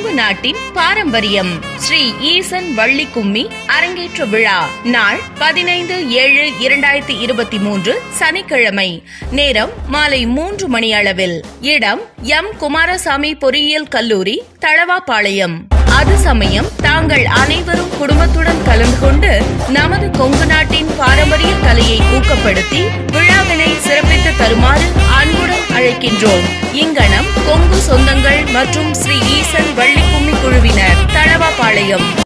கொங்கு நாட்டின் பாரம்பரியம் ஸ்ரீ ஈசன் வள்ளி கும்மி அரங்கேற்ற விழா நாள் பதினைந்து ஏழு இரண்டாயிரத்தி இருபத்தி மூன்று சனிக்கிழமை நேரம் மாலை மூன்று மணி அளவில் இடம் எம் குமாரசாமி பொறியியல் கல்லூரி தளவாபாளையம் அது சமயம் தாங்கள் அனைவரும் குடும்பத்துடன் கலந்து கொண்டு நமது கொங்கு நாட்டின் பாரம்பரிய கலையை ஊக்கப்படுத்தி விழாவினை சிறப்பித்து தருமாறு அன்புடன் அழைக்கின்றோம் இங்கனம் கொங்கு சொந்தங்கள் மற்றும் ஸ்ரீ ஈசன் வள்ளி கும்மி குழுவினர் தளவாபாளையம்